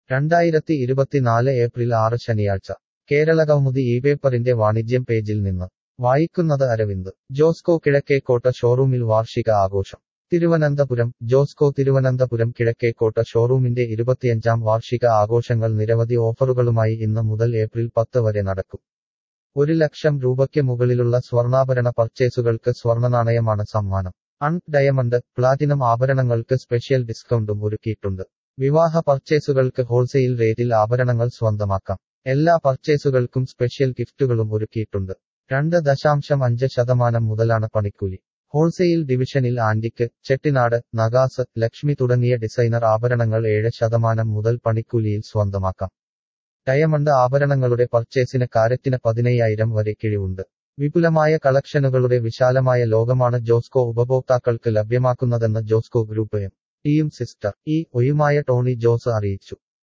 രണ്ടായിരത്തി ഇരുപത്തിനാല് ഏപ്രിൽ ആറ് ശനിയാഴ്ച കേരളകൗമുദി ഈ പേപ്പറിന്റെ വാണിജ്യം പേജിൽ നിന്ന് വായിക്കുന്നത് അരവിന്ദ് ജോസ്കോ കിഴക്കേക്കോട്ട ഷോറൂമിൽ വാർഷിക ആഘോഷം തിരുവനന്തപുരം ജോസ്കോ തിരുവനന്തപുരം കിഴക്കേക്കോട്ട ഷോറൂമിന്റെ ഇരുപത്തിയഞ്ചാം വാർഷിക ആഘോഷങ്ങൾ നിരവധി ഓഫറുകളുമായി ഇന്ന് മുതൽ ഏപ്രിൽ പത്ത് വരെ നടക്കും ഒരു ലക്ഷം രൂപയ്ക്ക് മുകളിലുള്ള സ്വർണ്ണാഭരണ പർച്ചേസുകൾക്ക് സ്വർണ്ണനാണയമാണ് സമ്മാനം അൺ ഡയമണ്ട് പ്ലാറ്റിനം ആഭരണങ്ങൾക്ക് സ്പെഷ്യൽ ഡിസ്കൗണ്ടും ഒരുക്കിയിട്ടുണ്ട് വിവാഹ പർച്ചേസുകൾക്ക് ഹോൾസെയിൽ റേറ്റിൽ ആഭരണങ്ങൾ സ്വന്തമാക്കാം എല്ലാ പർച്ചേസുകൾക്കും സ്പെഷ്യൽ ഗിഫ്റ്റുകളും ഒരുക്കിയിട്ടുണ്ട് രണ്ട് ദശാംശം അഞ്ച് ശതമാനം മുതലാണ് പണിക്കൂലി ഹോൾസെയിൽ ഡിവിഷനിൽ ആന്റിക്ക് ചെട്ടിനാട് നഗാസ് ലക്ഷ്മി തുടങ്ങിയ ഡിസൈനർ ആഭരണങ്ങൾ ഏഴ് ശതമാനം മുതൽ പണിക്കൂലിയിൽ സ്വന്തമാക്കാം ഡയമണ്ട് ആഭരണങ്ങളുടെ പർച്ചേസിന് കാരറ്റിന് പതിനയ്യായിരം വരെ കിഴിവുണ്ട് വിപുലമായ കളക്ഷനുകളുടെ വിശാലമായ ലോകമാണ് ജോസ്കോ ഉപഭോക്താക്കൾക്ക് ലഭ്യമാക്കുന്നതെന്ന് Josco group M team sister ഈ ഒയുമായ ടോണി ജോസ് അറിയിച്ചു